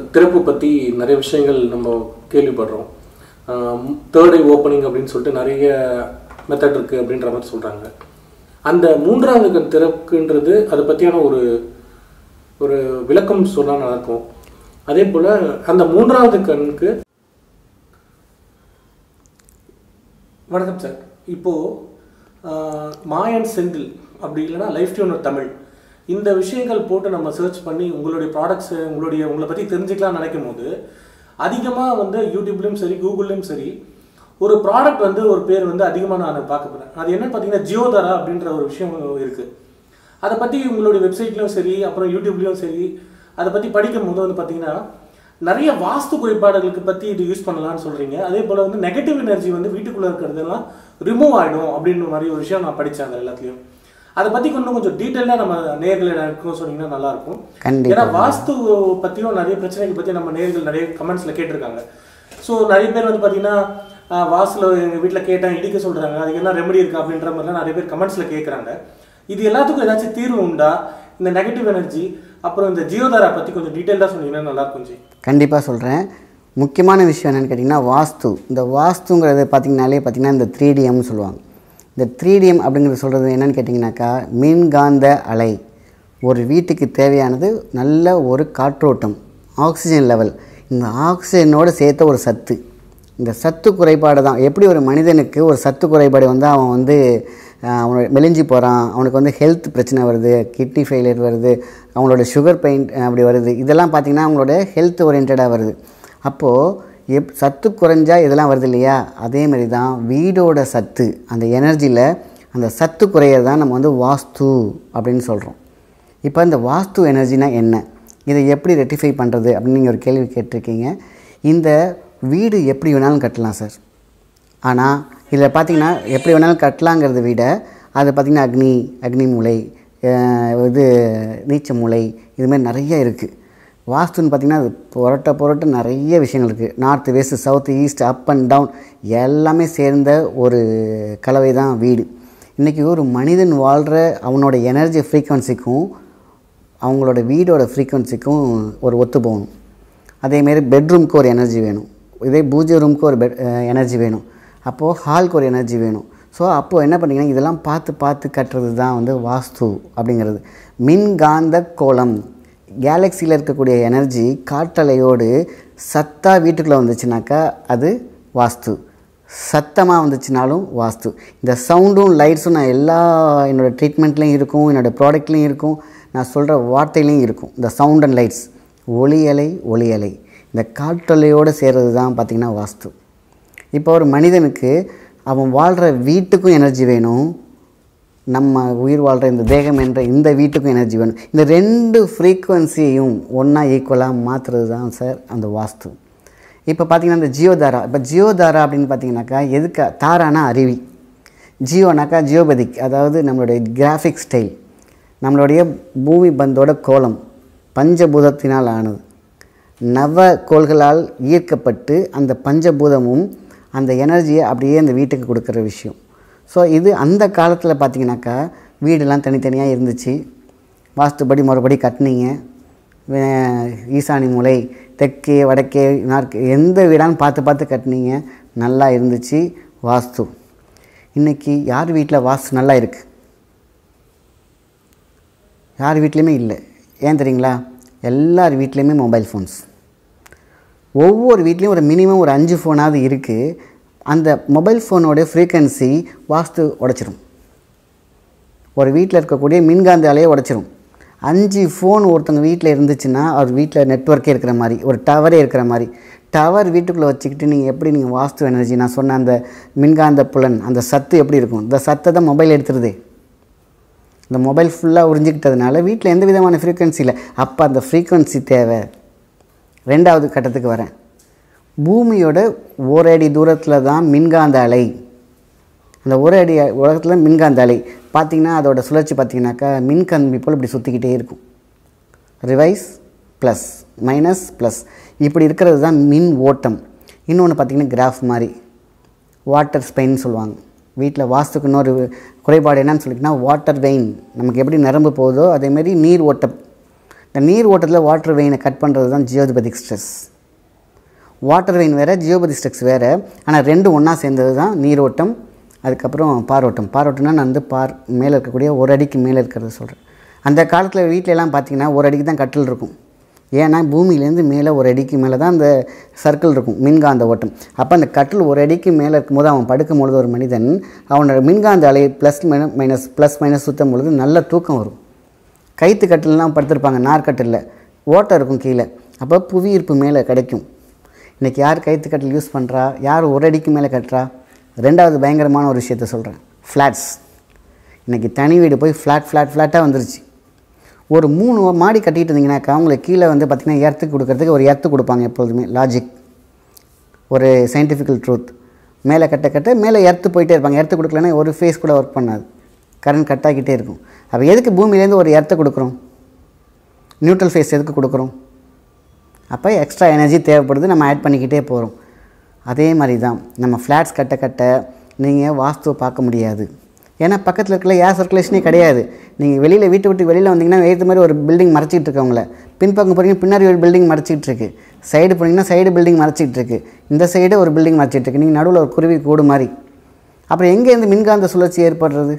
திறப்பு பற்றி நிறைய விஷயங்கள் நம்ம கேள்விப்படுறோம் தேர்ட் ஐ ஓப்பனிங் அப்படின்னு சொல்லிட்டு நிறைய மெத்தட் இருக்குது அப்படின்ற மாதிரி சொல்கிறாங்க அந்த மூன்றாவது கண் திறப்புன்றது அதை பற்றியான ஒரு ஒரு விளக்கம் சொன்னால் நல்லாயிருக்கும் அதே போல் அந்த மூன்றாவது கண்ணுக்கு வணக்கம் சார் இப்போது மாயன் செந்தில் அப்படி இல்லைன்னா லைஃப் டியூனர் தமிழ் இந்த விஷயங்கள் போட்டு நம்ம சர்ச் பண்ணி உங்களுடைய ப்ராடக்ட்ஸு உங்களுடைய உங்களை பற்றி தெரிஞ்சுக்கலாம் நினைக்கும் போது அதிகமாக வந்து யூடியூப்லேயும் சரி கூகுள்லேயும் சரி ஒரு ப்ராடக்ட் வந்து ஒரு பேர் வந்து அதிகமாக நான் பார்க்க போகிறேன் அது என்னன்னு பார்த்தீங்கன்னா ஜியோதரா அப்படின்ற ஒரு விஷயம் இருக்குது அதை பற்றி உங்களுடைய வெப்சைட்லேயும் சரி அப்புறம் யூடியூப்லேயும் சரி அதை பற்றி படிக்கும் போது வந்து பார்த்தீங்கன்னா நிறைய வாஸ்து குறைபாடுகளுக்கு பற்றி இது யூஸ் பண்ணலாம்னு சொல்கிறீங்க அதே போல் வந்து நெகட்டிவ் எனர்ஜி வந்து வீட்டுக்குள்ளே இருக்கிறதெல்லாம் ரிமூவ் ஆகிடும் அப்படின்ற மாதிரி ஒரு விஷயம் நான் படித்தேன் அந்த எல்லாத்துலேயும் அதை பற்றி கொஞ்சம் கொஞ்சம் டீட்டெயிலாக நம்ம நேர்களை எனக்கும் சொன்னீங்கன்னா நல்லாயிருக்கும் கண்டிப்பா. ஏன்னா வாஸ்து பற்றியும் நிறைய பிரச்சனைகள் பற்றி நம்ம நேர்கள் நிறைய கமெண்ட்ஸில் கேட்டிருக்காங்க ஸோ நிறைய பேர் வந்து பார்த்தீங்கன்னா ஆஹ், வாஸ்துல எங்கள் வீட்டில் கேட்டேன் இடிக்க சொல்கிறாங்க அதுக்கு என்ன ரெமெடி இருக்கா அப்படின்ற மாதிரிலாம் நிறைய பேர் கமெண்ட்ஸில் கேட்குறாங்க இது எல்லாத்துக்கும் ஏதாச்சும் தீர்வு உண்டா இந்த நெகட்டிவ் எனர்ஜி அப்புறம் இந்த ஜியோதாரா பற்றி கொஞ்சம் டீட்டெயிலாக சொன்னீங்கன்னா நல்லா இருக்கும் ஜி கண்டிப்பாக சொல்கிறேன் முக்கியமான விஷயம் என்னென்னு கேட்டிங்கன்னா வாஸ்து இந்த வாஸ்துங்கிறது பார்த்திங்கனாலே பார்த்திங்கன்னா இந்த த்ரீ டிஎம்னு சொல்லுவாங்க இந்த த்ரீ டிஎம் அப்படிங்கிறது சொல்கிறது என்னென்னு கேட்டிங்கனாக்கா மின்காந்த அலை ஒரு வீட்டுக்கு தேவையானது நல்ல ஒரு காற்றோட்டம் ஆக்சிஜன் லெவல் இந்த ஆக்சிஜனோடு சேர்த்த ஒரு சத்து இந்த சத்து குறைபாடு தான் எப்படி ஒரு மனிதனுக்கு ஒரு சத்து குறைபாடு வந்து அவன் வந்து ஆஹ், அவனோட மெலிஞ்சு போகிறான் அவனுக்கு வந்து ஹெல்த் பிரச்சனை வருது கிட்னி ஃபெயிலியர் வருது அவங்களோட சுகர் பெயின் அப்படி வருது இதெல்லாம் பார்த்திங்கன்னா அவங்களோட ஹெல்த் ஓரியன்டாக வருது அப்போது எப் சத்து குறைஞ்சா இதெல்லாம் வருது இல்லையா அதே மாதிரி தான் வீடோட சத்து அந்த எனர்ஜியில் அந்த சத்து குறையிறது தான் நம்ம வந்து வாஸ்து அப்படின்னு சொல்கிறோம் இப்போ இந்த வாஸ்து எனர்ஜினா என்ன இதை எப்படி ரெட்டிஃபை பண்ணுறது அப்படின்னு நீங்கள் ஒரு கேள்வி கேட்டிருக்கீங்க இந்த வீடு எப்படி வேணாலும் கட்டலாம் சார் ஆனால் இதில் பார்த்தீங்கன்னா எப்படி வேணாலும் கட்டலாங்கிறத விட அது பார்த்திங்கன்னா அக்னி அக்னி மூலை அஹ் இது நீச்ச மூலை இதுமாதிரி நிறைய இருக்குது வாஸ்துன்னு பார்த்திங்கன்னா அது புரட்ட புரட்ட நிறைய விஷயங்கள் இருக்குது north west south east up and down எல்லாமே சேர்ந்த ஒரு கலவை தான் வீடு இன்றைக்கி ஒரு மனிதன் வாழ்கிற அவனோட எனர்ஜி ஃப்ரீக்வன்சிக்கும் அவங்களோட வீடோட ஃப்ரீக்வன்சிக்கும் ஒரு ஒத்து போகணும் அதேமாரி பெட்ரூம்க்கு ஒரு எனர்ஜி வேணும் இதே பூஜை ரூமுக்கு ஒரு பெட் எனர்ஜி வேணும் அப்போது ஹாலுக்கு ஒரு எனர்ஜி வேணும் ஸோ அப்போது என்ன பண்ணிங்கன்னா இதெல்லாம் பார்த்து பார்த்து கட்டுறது தான் வந்து வாஸ்து அப்படிங்கிறது மின்காந்த கோலம் கேலக்சியில் இருக்கக்கூடிய எனர்ஜி காற்றலையோடு சத்தா வீட்டுக்குள்ளே வந்துச்சுனாக்கா அது வாஸ்து சத்தமாக வந்துச்சுனாலும் வாஸ்து இந்த சவுண்டும் லைட்ஸும் நான் எல்லா என்னோடய ட்ரீட்மெண்ட்லேயும் இருக்கும் என்னோடய ப்ராடக்ட்லேயும் இருக்கும் நான் சொல்கிற வார்த்தையிலையும் இருக்கும் இந்த சவுண்ட் அண்ட் லைட்ஸ் ஒளி அலை ஒளி அலை இந்த காற்றலையோடு சேர்றது தான் பார்த்திங்கன்னா வாஸ்து இப்போ ஒரு மனிதனுக்கு அவன் வாழ்கிற வீட்டுக்கும் எனர்ஜி வேணும் நம்ம உயிர் வாழ்கிற இந்த தேகம் என்ற இந்த வீட்டுக்கும் எனர்ஜி வேணும் இந்த ரெண்டு ஃப்ரீக்குவன்சியையும் ஒன்றா ஈக்குவலாக மாற்றுறது தான் சார் அந்த வாஸ்து இப்போ பார்த்தீங்கன்னா இந்த ஜியோதாரா இப்போ ஜியோதாரா அப்படின்னு பார்த்தீங்கன்னாக்கா எதுக்கு தாரானா அருவி ஜியோனாக்கா ஜியோபதிக் அதாவது நம்மளுடைய கிராஃபிக் ஸ்டைல் நம்மளுடைய பூமி பந்தோட கோலம் பஞ்சபூதத்தினால் ஆனது நவ கோள்களால் ஈர்க்கப்பட்டு அந்த பஞ்சபூதமும் அந்த எனர்ஜியை அப்படியே அந்த வீட்டுக்கு கொடுக்குற விஷயம் ஸோ இது அந்த காலத்தில் பார்த்தீங்கன்னாக்கா வீடெல்லாம் தனித்தனியாக இருந்துச்சு வாஸ்துபடி முறைப்படி கட்டினீங்க வே- ஈசானி மூலை தெற்கே வடக்கே நார்க்கு எந்த வீடான்னு பார்த்து பார்த்து கட்டினீங்க நல்லா இருந்துச்சு வாஸ்து இன்றைக்கி யார் வீட்டில் வாஸ்து நல்லா இருக்குது யார் வீட்லேயுமே இல்லை ஏன் தெரியுங்களா எல்லார் வீட்லேயுமே மொபைல் ஃபோன்ஸ் ஒவ்வொரு வீட்லேயும் ஒரு மினிமம் ஒரு அஞ்சு ஃபோனாவது இருக்குது அந்த மொபைல் ஃபோனோட ஃப்ரீக்வன்சி வாஸ்து உடைச்சிரும் ஒரு வீட்டில் இருக்கக்கூடிய மின்காந்த அலையை உடைச்சிரும் அஞ்சு ஃபோன் ஒருத்தவங்க வீட்டில் இருந்துச்சுன்னா அவர் வீட்டில் நெட்வொர்க்கே இருக்கிற மாதிரி ஒரு டவரே இருக்கிற மாதிரி டவர் வீட்டுக்குள்ளே வச்சுக்கிட்டு நீங்கள் எப்படி நீங்கள் வாஸ்து எனர்ஜி நான் சொன்ன அந்த மின்காந்த புலன் அந்த சத்து எப்படி இருக்கும் இந்த சத்தை தான் மொபைல் எடுத்துருதே இந்த மொபைல் ஃபுல்லாக உறிஞ்சிக்கிட்டதுனால வீட்டில் எந்த விதமான ஃப்ரீக்வன்சி இல்லை அப்போ அந்த ஃப்ரீக்வன்சி தேவை ரெண்டாவது கட்டத்துக்கு வரேன் பூமியோட ஓரடி தூரத்தில் தான் மின்காந்த அலை அந்த ஒரு அடி உலகத்தில் மின்காந்த அலை பார்த்தீங்கன்னா அதோட சுழற்சி பார்த்தீங்கன்னாக்கா மின்கம்பி போல் இப்படி சுற்றிக்கிட்டே இருக்கும் ரிவைஸ் ப்ளஸ் மைனஸ் ப்ளஸ் இப்படி இருக்கிறது தான் மின் ஓட்டம் இன்னொன்று பார்த்தீங்கன்னா கிராஃப் மாதிரி வாட்டர் ஸ்பெயின் சொல்லுவாங்க வீட்டில் வாஸ்துக்கு இன்னொரு குறைபாடு என்னன்னு சொல்லிட்டுனா வாட்டர் வெயின் நமக்கு எப்படி நரம்பு போகுதோ அதேமாரி நீர் ஓட்டம் இந்த நீர் ஓட்டத்தில் வாட்டர் வெயினை கட் பண்ணுறது தான் ஜியோபதிக் ஸ்ட்ரெஸ் வாட்டர் வெயின் வேறு ஜியோபதி ஸ்ட்ரெஸ் வேறு ஆனால் ரெண்டும் ஒன்றா சேர்ந்தது தான் நீரோட்டம் அதுக்கப்புறம் பாரோட்டம் பாரோட்டம்னா நான் வந்து பார் மேலே இருக்கக்கூடிய ஒரு அடிக்கு மேலே இருக்கிறத சொல்கிறேன் அந்த காலத்தில் வீட்ல எல்லாம் பார்த்தீங்கன்னா ஒரு அடிக்கு தான் கட்டில் இருக்கும் ஏன்னா பூமியிலேருந்து மேலே ஒரு அடிக்கு மேலே தான் அந்த சர்க்கிள் இருக்கும் மின்காந்த ஓட்டம் அப்போ அந்த கட்டில் ஒரு அடிக்கு மேலே இருக்கும்போது அவன் படுக்கும் பொழுது ஒரு மனிதன் அவனோட மின்காந்த அலை ப்ளஸ் மைனஸ் ப்ளஸ் மைனஸ் சுற்றும் பொழுது நல்ல தூக்கம் வரும் கைத்து கட்டிலெலாம் படுத்திருப்பாங்க நார்க்கட்டில் ஓட்டை இருக்கும் கீழே அப்போ புவியீர்ப்பு மேலே கிடைக்கும் இன்றைக்கி யார் கைத்து கட்டில் யூஸ் பண்ணுறா யார் ஒரு அடிக்கு மேலே கட்டுறா ரெண்டாவது பயங்கரமான ஒரு விஷயத்த சொல்கிறேன் ஃப்ளாட்ஸ் இன்றைக்கி தனி வீடு போய் ஃப்ளாட் ஃப்ளாட் ஃப்ளாட்டாக வந்துருச்சு ஒரு மூணு மாடி கட்டிட்டு இருந்தீங்கன்னாக்கா அவங்களுக்கு கீழே வந்து பார்த்திங்கன்னா எர்த்து கொடுக்கறதுக்கு ஒரு எர்த்து கொடுப்பாங்க எப்பொழுதுமே லாஜிக் ஒரு சயின்டிஃபிக்கல் ட்ரூத் மேலே கட்ட கட்ட மேலே எர்த்து போயிட்டே இருப்பாங்க எர்த்து கொடுக்கலன்னா ஒரு ஃபேஸ் கூட ஒர்க் பண்ணாது கரண்ட் கட் ஆகிட்டே இருக்கும் அப்போ எதுக்கு பூமியிலேருந்து ஒரு எர்த்தை கொடுக்குறோம் நியூட்ரல் ஃபேஸ் எதுக்கு கொடுக்குறோம் அப்போ எக்ஸ்ட்ரா எனர்ஜி தேவைப்படுது நம்ம ஆட் பண்ணிக்கிட்டே போகிறோம் அதே மாதிரி தான் நம்ம ஃப்ளாட்ஸ் கட்ட கட்ட நீங்கள் வாஸ்துவை பார்க்க முடியாது ஏன்னா பக்கத்தில் இருக்கிற ஏர் சர்க்குலேஷனே கிடையாது நீங்கள் வெளியில் வீட்டை விட்டு வெளியில் வந்தீங்கன்னா ஏற்ற மாதிரி ஒரு பில்டிங் மறைச்சிட்டு இருக்கு உங்களை பின்பக்கம் போகிறீங்க பின்னாடி ஒரு பில்டிங் மறைச்சிட்டு இருக்கு சைடு போனீங்கன்னா சைடு பில்டிங் மறைச்சிட்டு இருக்கு இந்த சைடு ஒரு பில்டிங் மறைச்சிட்டு இருக்கு நீங்கள் நடுவில் ஒரு குருவி கூடு மாதிரி அப்புறம் எங்கேருந்து மின்காந்த சுழற்சி ஏற்படுறது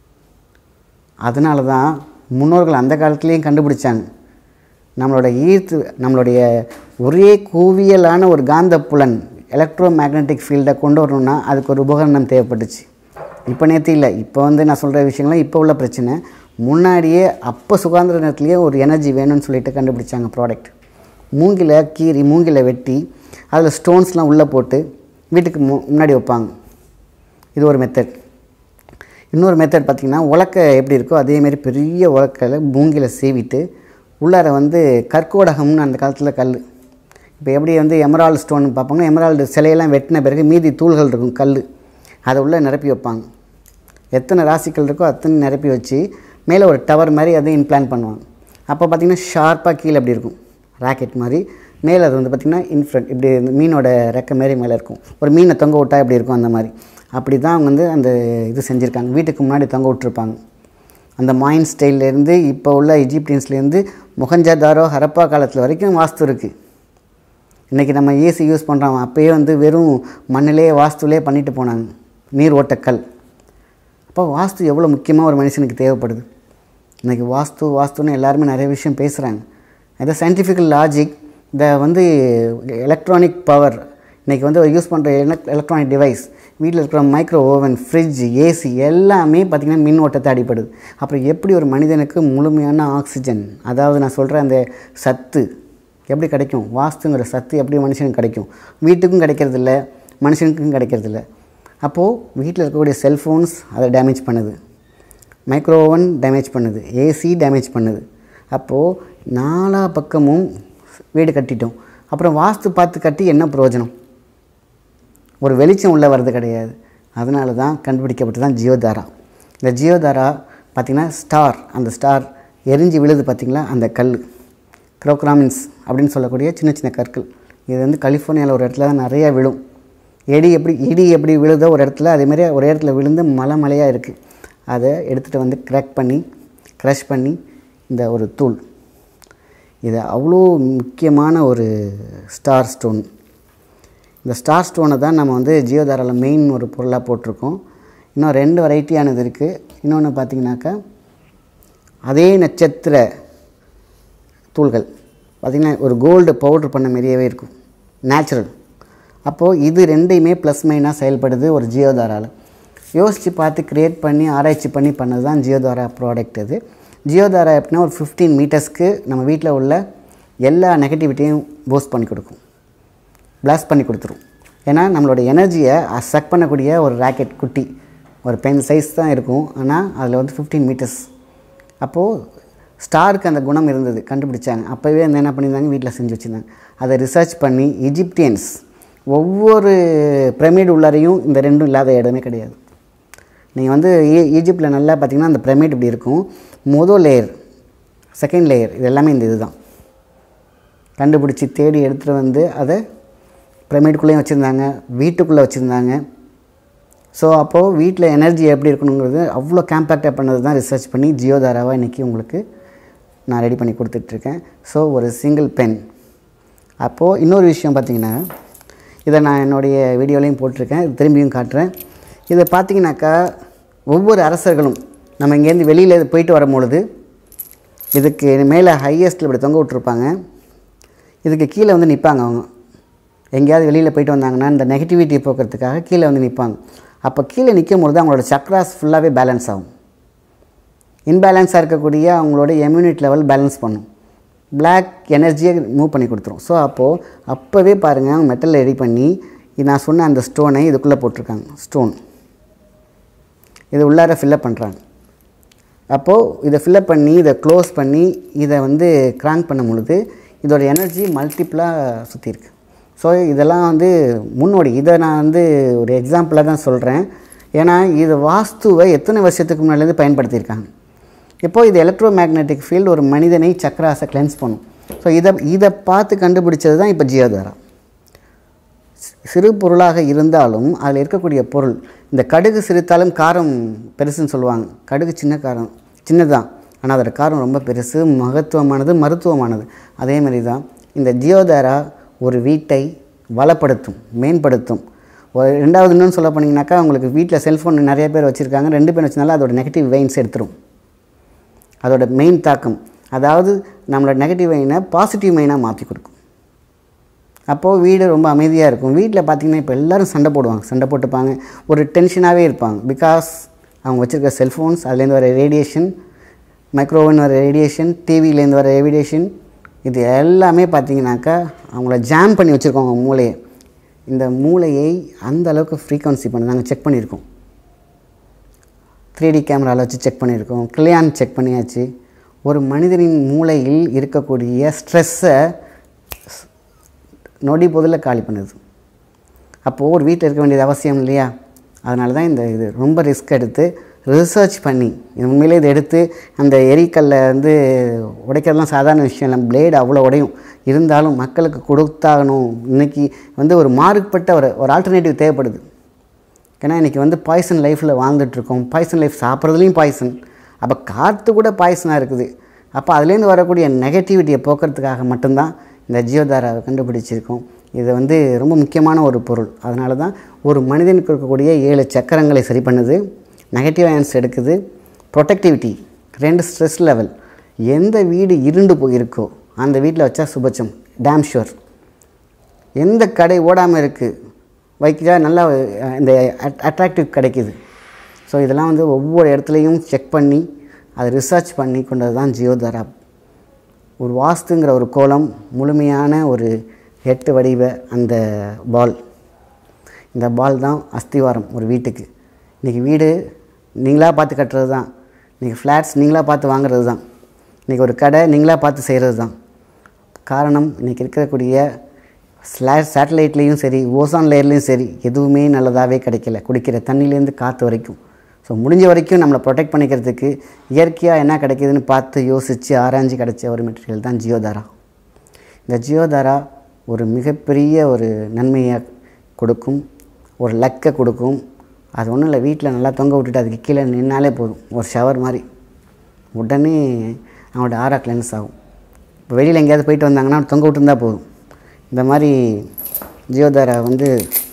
அதனால தான் முன்னோர்கள் அந்த காலத்துலேயும் கண்டுபிடிச்சாங்க நம்மளோட ஈர்த்து நம்மளுடைய ஒரே கூவியலான ஒரு காந்த புலன் எலக்ட்ரோ மேக்னெட்டிக் ஃபீல்டை கொண்டு வரணும்னா அதுக்கு ஒரு உபகரணம் தேவைப்பட்டுச்சு இப்போ நேற்று இல்லை இப்போ வந்து நான் சொல்கிற விஷயங்கள்லாம் இப்போ உள்ள பிரச்சனை முன்னாடியே அப்போ சுகாந்திர நேரத்துலேயே ஒரு எனர்ஜி வேணும்னு சொல்லிட்டு கண்டுபிடிச்சாங்க ப்ராடக்ட் மூங்கில கீறி மூங்கில வெட்டி அதில் ஸ்டோன்ஸ்லாம் உள்ளே போட்டு வீட்டுக்கு மு முன்னாடி வைப்பாங்க இது ஒரு மெத்தட் இன்னொரு மெத்தட் பார்த்திங்கன்னா உலக்கை எப்படி இருக்கோ அதேமாரி பெரிய உலக்கையில் மூங்கில சீவிட்டு உள்ளார வந்து கற்கோடகம்னு அந்த காலத்தில் கல் இப்போ எப்படி வந்து எமரால்டு ஸ்டோன் பார்ப்பாங்க எமரால்டு சிலையெல்லாம் வெட்டின பிறகு மீதி தூள்கள் இருக்கும் கல் அதை உள்ளே நிரப்பி வைப்பாங்க எத்தனை ராசிகள் இருக்கோ அத்தனை நிரப்பி வச்சு மேலே ஒரு டவர் மாதிரி அதையும் இம்ப்ளான் பண்ணுவாங்க அப்போ பார்த்திங்கன்னா ஷார்ப்பாக கீழே அப்படி இருக்கும் ராக்கெட் மாதிரி மேலே அது வந்து பார்த்திங்கன்னா இன்ஃப்ரண்ட் இப்படி இந்த மீனோட ரெக்கை மாரி மேலே இருக்கும் ஒரு மீனை தொங்க விட்டா எப்படி இருக்கும் அந்த மாதிரி அப்படி தான் அவங்க வந்து அந்த இது செஞ்சுருக்காங்க வீட்டுக்கு முன்னாடி தொங்க விட்ருப்பாங்க அந்த மாயின் ஸ்டைல்லேருந்து இப்போ உள்ள எஜிப்டியன்ஸ்லேருந்து முகஞ்சதாரோ ஹரப்பா காலத்தில் வரைக்கும் வாஸ்து இருக்குது இன்றைக்கி நம்ம ஏசி யூஸ் பண்ணுறோம் அப்போயே வந்து வெறும் மண்ணிலே வாஸ்துலே பண்ணிட்டு போனாங்க நீர் ஓட்டக்கல் அப்போ வாஸ்து எவ்வளோ முக்கியமாக ஒரு மனுஷனுக்கு தேவைப்படுது இன்றைக்கி வாஸ்து வாஸ்துன்னு எல்லாருமே நிறைய விஷயம் பேசுகிறாங்க அது சயின்டிஃபிக்கல் லாஜிக் இந்த வந்து எலக்ட்ரானிக் பவர் இன்றைக்கி வந்து யூஸ் பண்ணுற எலக்ட்ரானிக் டிவைஸ் வீட்டில் இருக்கிற மைக்ரோ ஓவன் ஃப்ரிட்ஜ் ஏசி எல்லாமே பார்த்திங்கன்னா மின் ஓட்டத்தை அடிப்படுது அப்புறம் எப்படி ஒரு மனிதனுக்கு முழுமையான ஆக்சிஜன் அதாவது நான் சொல்கிற அந்த சத்து எப்படி கிடைக்கும் வாஸ்துங்கிற சத்து எப்படி மனுஷனுக்கு கிடைக்கும் வீட்டுக்கும் கிடைக்கிறதில்ல மனுஷனுக்கும் கிடைக்கிறதில்ல அப்போது வீட்டில் இருக்கக்கூடிய செல்ஃபோன்ஸ் அதை டேமேஜ் பண்ணுது மைக்ரோ ஓவன் டேமேஜ் பண்ணுது ஏசி டேமேஜ் பண்ணுது அப்போது நாலா பக்கமும் வீடு கட்டிட்டோம் அப்புறம் வாஸ்து பார்த்து கட்டி என்ன பிரயோஜனம் ஒரு வெளிச்சம் உள்ளே வர்றது கிடையாது அதனால தான் கண்டுபிடிக்கப்பட்டு தான் ஜியோதாரா இந்த ஜியோதாரா பார்த்திங்கன்னா ஸ்டார் அந்த ஸ்டார் எரிஞ்சு விழுது பார்த்திங்களா அந்த கல் க்ரோக்ராமின்ஸ் அப்படின்னு சொல்லக்கூடிய சின்ன சின்ன கற்கள் இது வந்து கலிஃபோர்னியாவில் ஒரு இடத்துல தான் நிறையா விழும் எடி எப்படி இடி எப்படி விழுதோ ஒரு இடத்துல அதேமாதிரி ஒரு இடத்துல விழுந்து மலை மலையாக இருக்குது அதை எடுத்துகிட்டு வந்து கிராக் பண்ணி க்ரஷ் பண்ணி இந்த ஒரு தூள் இது அவ்வளோ முக்கியமான ஒரு ஸ்டார் ஸ்டோன் இந்த ஸ்டார் ஸ்டோனை தான் நம்ம வந்து ஜியோதாராவில் மெயின் ஒரு பொருளாக போட்டிருக்கோம் இன்னும் ரெண்டு வெரைட்டியானது இருக்குது இன்னொன்று பார்த்தீங்கன்னாக்கா அதே நட்சத்திர தூள்கள் பார்த்திங்கன்னா ஒரு கோல்டு பவுட்ரு பண்ண மாதிரியே இருக்கும் நேச்சுரல் அப்போது இது ரெண்டையுமே ப்ளஸ் மைனாக செயல்படுது ஒரு ஜியோதாராவில் யோசித்து பார்த்து க்ரியேட் பண்ணி ஆராய்ச்சி பண்ணி பண்ணது தான் ஜியோதாரா ப்ராடக்ட் இது ஜியோதாரா எப்படின்னா ஒரு ஃபிஃப்டீன் மீட்டர்ஸ்க்கு நம்ம வீட்டில் உள்ள எல்லா நெகட்டிவிட்டியும் பூஸ்ட் பண்ணி கொடுக்கும் பிளாஸ்ட் பண்ணி கொடுத்துரும் ஏன்னா நம்மளோட எனர்ஜியை சக் பண்ணக்கூடிய ஒரு ராக்கெட் குட்டி ஒரு பென் சைஸ் தான் இருக்கும் ஆனால் அதில் வந்து ஃபிஃப்டீன் மீட்டர்ஸ் அப்போது ஸ்டாருக்கு அந்த குணம் இருந்தது கண்டுபிடிச்சாங்க அப்போவே வந்து என்ன பண்ணியிருந்தாங்க வீட்டில் செஞ்சு வச்சுருந்தாங்க அதை ரிசர்ச் பண்ணி எஜிப்தியன்ஸ் ஒவ்வொரு பிரமிட் உள்ளாரையும் இந்த ரெண்டும் இல்லாத இடமே கிடையாது நீங்கள் வந்து ஈ- ஈஜிப்டில் நல்லா பார்த்தீங்கன்னா அந்த பிரமிட் இப்படி இருக்கும் மொதல் லேயர் செகண்ட் லேயர் இது எல்லாமே இந்த இதுதான் கண்டுபிடிச்சி தேடி எடுத்துகிட்டு வந்து அதை பிரமிடுக்குள்ளேயும் வச்சுருந்தாங்க வீட்டுக்குள்ளே வச்சுருந்தாங்க ஸோ அப்போது வீட்டில் எனர்ஜி எப்படி இருக்கணுங்கிறது அவ்வளோ கேம்பேக்டாக பண்ணது தான் ரிசர்ச் பண்ணி ஜியோதாராவாக இன்றைக்கி உங்களுக்கு நான் ரெடி பண்ணி கொடுத்துட்ருக்கேன் ஸோ ஒரு சிங்கிள் பென் அப்போது இன்னொரு விஷயம் பார்த்தீங்கன்னா இதை நான் என்னுடைய வீடியோலையும் போட்டிருக்கேன் இது திரும்பியும் காட்டுறேன் இதை பார்த்தீங்கன்னாக்கா ஒவ்வொரு அரசர்களும் நம்ம இங்கேருந்து வெளியில் போயிட்டு வரும்பொழுது இதுக்கு மேலே ஹையஸ்ட்டில் இப்படி தொங்க விட்ருப்பாங்க இதுக்கு கீழே வந்து நிற்பாங்க அவங்க எங்கேயாவது வெளியில் போயிட்டு வந்தாங்கன்னா இந்த நெகட்டிவிட்டியை போக்குறதுக்காக கீழே வந்து நிற்பாங்க அப்போ கீழே நிற்கும் பொழுது அவங்களோட சக்ராஸ் ஃபுல்லாகவே பேலன்ஸ் ஆகும் இன்பேலன்ஸாக இருக்கக்கூடிய அவங்களோட இம்யூனிட்டி லெவல் பேலன்ஸ் பண்ணும் Black எனர்ஜியை மூவ் பண்ணி கொடுத்துரும் ஸோ அப்போது அப்போவே பாருங்கள் அவங்க மெட்டல் ரெடி பண்ணி இது நான் சொன்ன அந்த ஸ்டோனை இதுக்குள்ளே போட்டிருக்காங்க ஸ்டோன் இது உள்ளார ஃபில்லப் பண்ணுறாங்க அப்போது இதை ஃபில்லப் பண்ணி இதை க்ளோஸ் பண்ணி இதை வந்து கிராங்க் பண்ணும் பொழுது இதோட எனர்ஜி மல்டிப்புளாக சுற்றி இருக்கு ஸோ இதெல்லாம் வந்து முன்னோடி இதை நான் வந்து ஒரு எக்ஸாம்பிளாக தான் சொல்கிறேன் ஏன்னா இது வாஸ்துவை எத்தனை வருஷத்துக்கு முன்னாடிலேருந்து பயன்படுத்தியிருக்காங்க இப்போது இது எலக்ட்ரோ மேக்னெட்டிக் ஃபீல்டு ஒரு மனிதனை சக்கராசை கிளென்ஸ் பண்ணும் ஸோ இதை இதை பார்த்து கண்டுபிடிச்சது தான் இப்போ ஜியோதாரா சிறு பொருளாக இருந்தாலும் அதில் இருக்கக்கூடிய பொருள் இந்த கடுகு சிரித்தாலும் காரம் பெருசுன்னு சொல்லுவாங்க கடுகு சின்ன காரம் சின்னதான் ஆனால் அதோட காரம் ரொம்ப பெருசு மகத்துவமானது மருத்துவமானது அதே மாதிரி தான் இந்த ஜியோதாரா ஒரு வீட்டை வளப்படுத்தும் மேம்படுத்தும் ஒரு ரெண்டாவது இன்னொன்று சொல்ல போனீங்கன்னாக்கா உங்களுக்கு வீட்டில் செல்ஃபோன் நிறைய பேர் வச்சுருக்காங்க ரெண்டு பேர் வச்சனால அதோட நெகட்டிவ் வெயின்ஸ் எடுத்துரும் அதோட மெயின் தாக்கம் அதாவது நம்மளோட நெகட்டிவ் மெயினை பாசிட்டிவ் மெயினாக மாற்றி கொடுக்கும் அப்போது வீடு ரொம்ப அமைதியாக இருக்கும் வீட்டில் பார்த்தீங்கன்னா இப்போ எல்லோரும் சண்டை போடுவாங்க சண்டை போட்டுப்பாங்க ஒரு டென்ஷனாகவே இருப்பாங்க பிகாஸ் அவங்க வச்சுருக்க செல்ஃபோன்ஸ் அதுலேருந்து வர ரேடியேஷன் மைக்ரோவன் வர ரேடியேஷன் டிவிலேருந்து வர ரேடியேஷன் இது எல்லாமே பார்த்தீங்கன்னாக்கா அவங்கள ஜாம் பண்ணி வச்சுருக்கோம் அவங்க மூளையை இந்த மூளையை அந்த அளவுக்கு ஃப்ரீக்வன்சி பண்ணி நாங்கள் செக் பண்ணியிருக்கோம் த்ரீ டி கேமராவில் வச்சு செக் பண்ணியிருக்கோம் கிளியான் செக் பண்ணியாச்சு ஒரு மனிதனின் மூளையில் இருக்கக்கூடிய ஸ்ட்ரெஸ்ஸை நொடி பொருளில் காலி பண்ணுது அப்போது ஒரு வீட்டில் இருக்க வேண்டியது அவசியம் இல்லையா அதனால தான் இந்த இது ரொம்ப ரிஸ்க் எடுத்து ரிசர்ச் பண்ணி இது உண்மையிலே இதை எடுத்து அந்த எரிக்கல்லை வந்து உடைக்கிறதுலாம் சாதாரண விஷயம் இல்லை பிளேடு அவ்வளோ உடையும் இருந்தாலும் மக்களுக்கு கொடுத்தாகணும் இன்றைக்கி வந்து ஒரு மாறுபட்ட ஒரு ஒரு ஆல்டர்னேட்டிவ் தேவைப்படுது ஏன்னா இன்றைக்கி வந்து பாய்சன் லைஃப்பில் வாழ்ந்துட்டுருக்கோம் பாய்சன் லைஃப் சாப்பிட்றதுலையும் பாய்சன் அப்போ காற்று கூட பாய்சனாக இருக்குது அப்போ அதுலேருந்து வரக்கூடிய நெகட்டிவிட்டியை போக்குறதுக்காக மட்டும்தான் இந்த ஜியோதாராவை கண்டுபிடிச்சிருக்கோம் இது வந்து ரொம்ப முக்கியமான ஒரு பொருள் அதனால தான் ஒரு மனிதனுக்கு இருக்கக்கூடிய ஏழு சக்கரங்களை சரி பண்ணுது நெகட்டிவ் அயன்ஸ் எடுக்குது ப்ரொடெக்டிவிட்டி ரெண்டு ஸ்ட்ரெஸ் லெவல் எந்த வீடு இருண்டு போயிருக்கோ அந்த வீட்டில் வச்சா சுபச்சம் டேம் ஷுவர் எந்த கடை ஓடாமல் இருக்குது வைக்கிறா நல்லா அஹ், இந்த அட்ராக்டிவ் கிடைக்குது ஸோ இதெல்லாம் வந்து ஒவ்வொரு இடத்துலையும் செக் பண்ணி அதை ரிசர்ச் பண்ணி கொண்டது தான் ஜியோதாரா ஒரு வாஸ்துங்கிற ஒரு கோலம் முழுமையான ஒரு எட்டு வடிவ அந்த பால் இந்த பால் தான் அஸ்திவாரம் ஒரு வீட்டுக்கு இன்றைக்கி வீடு நீங்களாக பார்த்து கட்டுறது தான் இன்றைக்கி ஃப்ளாட்ஸ் நீங்களாக பார்த்து வாங்குறது தான் இன்றைக்கி ஒரு கடை நீங்களாக பார்த்து செய்கிறது தான் காரணம் இன்றைக்கி இருக்கக்கூடிய ஸ்லா சேட்டலைட்லேயும் சரி ஓசான் லேயர்லேயும் சரி எதுவுமே நல்லதாகவே கிடைக்கல குடிக்கிற தண்ணிலேருந்து காற்று வரைக்கும் ஸோ முடிஞ்ச வரைக்கும் நம்மளை ப்ரொடெக்ட் பண்ணிக்கிறதுக்கு இயற்கையாக என்ன கிடைக்குதுன்னு பார்த்து யோசித்து ஆராய்ஞ்சு கிடைச்ச ஒரு மெட்டீரியல் தான் ஜியோதாரா இந்த ஜியோதாரா ஒரு மிகப்பெரிய ஒரு நன்மையை கொடுக்கும் ஒரு லக்கை கொடுக்கும் அது ஒன்றும் இல்லை வீட்டில் நல்லா தொங்க விட்டுட்டு அதுக்கு கீழே நின்னாலே போதும் ஒரு ஷவர் மாதிரி உடனே அவங்களோட ஆரா கிளென்ஸ் ஆகும் இப்போ வெளியில் எங்கேயாவது போயிட்டு வந்தாங்கன்னா தொங்க விட்டுருந்தா போதும் இந்த மாதிரி ஜியோதாரா வந்து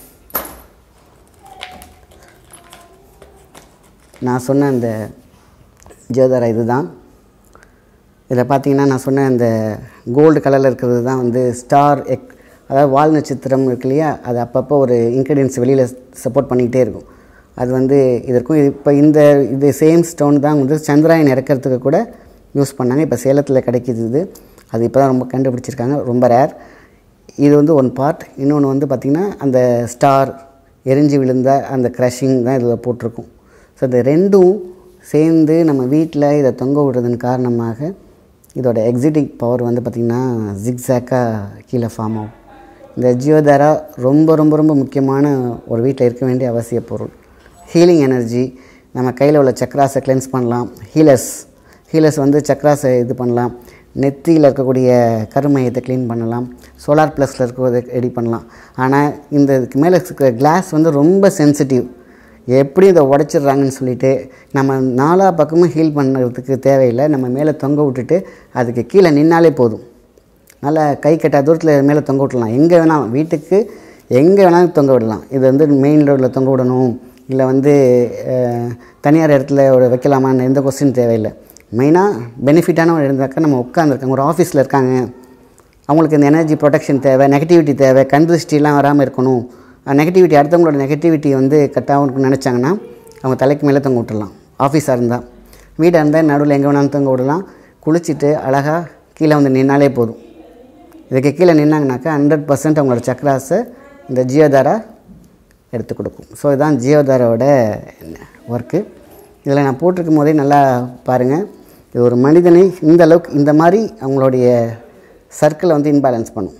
நான் சொன்ன அந்த ஜியோதாரா இதுதான் இதில் பார்த்தீங்கன்னா நான் சொன்ன அந்த கோல்டு கலரில் இருக்கிறது தான் வந்து ஸ்டார் எக் அதாவது வால் நட்சத்திரம் இருக்கு இல்லையா அது அப்பப்போ ஒரு இன்க்ரீடியன்ஸ் வெளியில் சப்போர்ட் பண்ணிக்கிட்டே இருக்கும் அது வந்து இதற்கும் இப்போ இந்த இது சேம் ஸ்டோன் தான் வந்து சந்திராயன் இறக்கிறதுக்கு கூட யூஸ் பண்ணாங்க இப்போ சேலத்தில் கிடைக்கிது இது அது இப்போ தான் ரொம்ப கண்டுபிடிச்சிருக்காங்க ரொம்ப ரேர் இது வந்து ஒன் பார்ட் இன்னொன்று வந்து பார்த்திங்கன்னா அந்த ஸ்டார் எரிஞ்சு விழுந்த அந்த க்ரஷிங் தான் இதில் போட்டிருக்கும் ஸோ இந்த ரெண்டும் சேர்ந்து நம்ம வீட்டில் இதை தொங்க விடுறதன் காரணமாக இதோட எக்ஸிட்டிங் பவர் வந்து பார்த்திங்கன்னா ஜிக்ஸாக்காக கீழே ஃபார்ம் ஆகும் இந்த ஜியோதாரா ரொம்ப ரொம்ப ரொம்ப முக்கியமான ஒரு வீட்டில் இருக்க வேண்டிய அவசிய பொருள் ஹீலிங் எனர்ஜி நம்ம கையில் உள்ள சக்ராஸை கிளென்ஸ் பண்ணலாம் ஹீலர்ஸ் ஹீலர்ஸ் வந்து சக்ராஸை இது பண்ணலாம் நெத்தியில் இருக்கக்கூடிய கருமையத்தை க்ளீன் பண்ணலாம் சோலார் ப்ளஸில் இருக்கிறத ரெடி பண்ணலாம் ஆனால் இந்த இதுக்கு மேலே இருக்கிற கிளாஸ் வந்து ரொம்ப சென்சிட்டிவ் எப்படி இதை உடச்சிட்றாங்கன்னு சொல்லிட்டு நம்ம நாலா பக்கமும் ஹீல் பண்ணுறதுக்கு தேவையில்லை நம்ம மேலே தொங்க விட்டுட்டு அதுக்கு கீழே நின்னாலே போதும் நல்லா கை கட்டா தூரத்தில் மேலே தொங்க விடலாம் எங்கே வேணாலும் வீட்டுக்கு எங்கே வேணாலும் தொங்க விடலாம் இது வந்து மெயின் ரோட்டில் தொங்க விடணும் இல்லை வந்து அஹ், தனியார் இடத்துல ஒரு வைக்கலாமான்னு எந்த கொஸ்டின் தேவையில்லை மெயினாக பெனிஃபிட்டான ஒரு இருந்தாக்கா நம்ம உட்காந்துருக்காங்க ஒரு ஆஃபீஸில் இருக்காங்க அவங்களுக்கு இந்த எனர்ஜி ப்ரொடெக்ஷன் தேவை நெகட்டிவிட்டி தேவை கண் திருஷ்டிலாம் வராமல் இருக்கணும் நெகட்டிவிட்டி அடுத்தவங்களோட நெகட்டிவிட்டி வந்து கட்டாகவும் நினச்சாங்கன்னா அவங்க தலைக்கு மேலே தொங்க விட்டுடலாம் ஆஃபீஸாக இருந்தால் வீடாக இருந்தால் நடுவில் எங்கே வேணாலும் தொங்க விடலாம் குளிச்சுட்டு அழகாக கீழே வந்து நின்னாலே போதும் இதுக்கு கீழே நின்னாங்கனாக்கா ஹண்ட்ரட் பர்சன்ட் அவங்களோட சக்கராஸை இந்த ஜியோதாரா எடுத்து கொடுக்கும் ஸோ இதுதான் ஜியோதாராவோட ஒர்க்கு இதில் நான் போட்டிருக்கும் போதே நல்லா பாருங்கள் இது ஒரு மனிதனை இந்த அளவுக்கு இந்த மாதிரி அவங்களுடைய சர்க்கிளை வந்து இன்பேலன்ஸ் பண்ணும்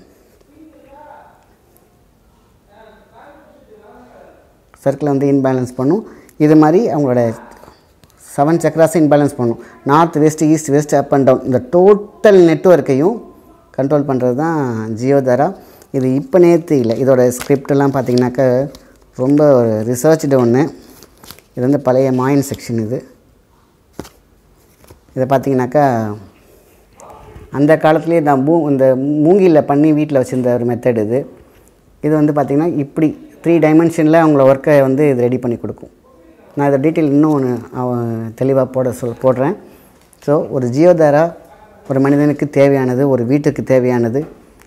சர்க்கிளை வந்து இன்பேலன்ஸ் பண்ணும் இது மாதிரி அவங்களோட செவன் சக்கராஸை இன்பேலன்ஸ் பண்ணும் north west east west up and down இந்த டோட்டல் நெட்வொர்க்கையும் கண்ட்ரோல் பண்ணுறது தான் ஜியோதாரா இது இப்போ நேற்று இல்லை இதோட ஸ்கிரிப்டெல்லாம் பார்த்தீங்கன்னாக்கா ரொம்ப ஒரு ரிசர்ச்டு ஒன்று இது வந்து பழைய மாயன் செக்ஷன் இது இதை பார்த்தீங்கன்னாக்கா அந்த காலத்துலேயே நான் மூ இந்த மூங்கிலில் பண்ணி வீட்டில் வச்சுருந்த ஒரு மெத்தட் இது இது வந்து பார்த்திங்கன்னா இப்படி த்ரீ டைமென்ஷனில் அவங்கள ஒர்க்கை வந்து இது ரெடி பண்ணி கொடுக்கும் நான் இதை டீட்டெயில் இன்னும் ஒன்று அவன் தெளிவாக போட சொல் போடுறேன் ஸோ ஒரு ஜியோதாரா ஒரு மனிதனுக்கு தேவையானது ஒரு வீட்டுக்கு தேவையானது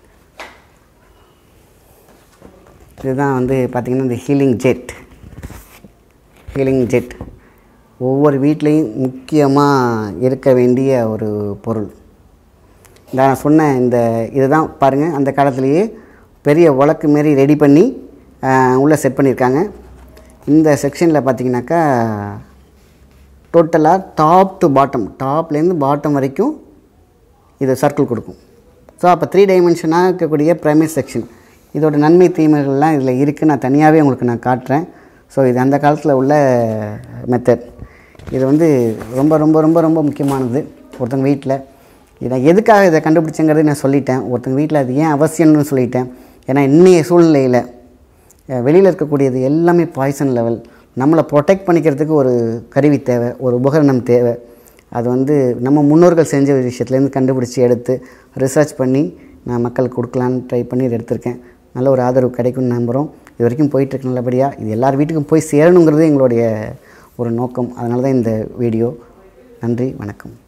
இதுதான் வந்து பார்த்திங்கன்னா இந்த ஹீலிங் ஜெட் ஹீலிங் ஜெட் ஒவ்வொரு வீட்லேயும் முக்கியமாக இருக்க வேண்டிய ஒரு பொருள் இந்த நான் சொன்ன இந்த இதுதான் பாருங்கள் அந்த காலத்துலேயே பெரிய உலக்கு மாரி ரெடி பண்ணி உள்ளே செட் பண்ணியிருக்காங்க இந்த செக்ஷனில் பார்த்தீங்கன்னாக்கா டோட்டலாக டாப் டு பாட்டம் டாப்லேருந்து பாட்டம் வரைக்கும் இது சர்க்கிள் கொடுக்கும் ஸோ அப்போ த்ரீ டைமென்ஷனாக இருக்கக்கூடிய ப்ரைமரி செக்ஷன் இதோட நன்மை தீமைகள்லாம் இதில் இருக்குது நான் தனியாகவே உங்களுக்கு நான் காட்டுறேன் ஸோ இது அந்த காலத்தில் உள்ள மெத்தட் இது வந்து ரொம்ப ரொம்ப ரொம்ப ரொம்ப முக்கியமானது ஒருத்தவங்க வீட்டில் இதை எதுக்காக இதை கண்டுபிடிச்சங்கிறதை நான் சொல்லிட்டேன் ஒருத்தவங்க வீட்டில் அது ஏன் அவசியம்னு சொல்லிட்டேன் ஏன்னா இன்றைய சூழ்நிலையில் வெளியில் இருக்கக்கூடியது எல்லாமே பாய்சன் லெவல் நம்மளை ப்ரொடெக்ட் பண்ணிக்கிறதுக்கு ஒரு கருவி தேவை ஒரு உபகரணம் தேவை அது வந்து நம்ம முன்னோர்கள் செஞ்ச ஒரு விஷயத்துலேருந்து கண்டுபிடிச்சி எடுத்து ரிசர்ச் பண்ணி நான் மக்களுக்கு கொடுக்கலான்னு ட்ரை பண்ணி இதை எடுத்திருக்கேன் நல்ல ஒரு ஆதரவு கிடைக்கும்னு நம்புகிறோம் இது வரைக்கும் போயிட்டுருக்கு நல்லபடியாக இது எல்லார் வீட்டுக்கும் போய் சேரணுங்கிறது எங்களுடைய ஒரு நோக்கம் அதனால தான் இந்த வீடியோ நன்றி வணக்கம்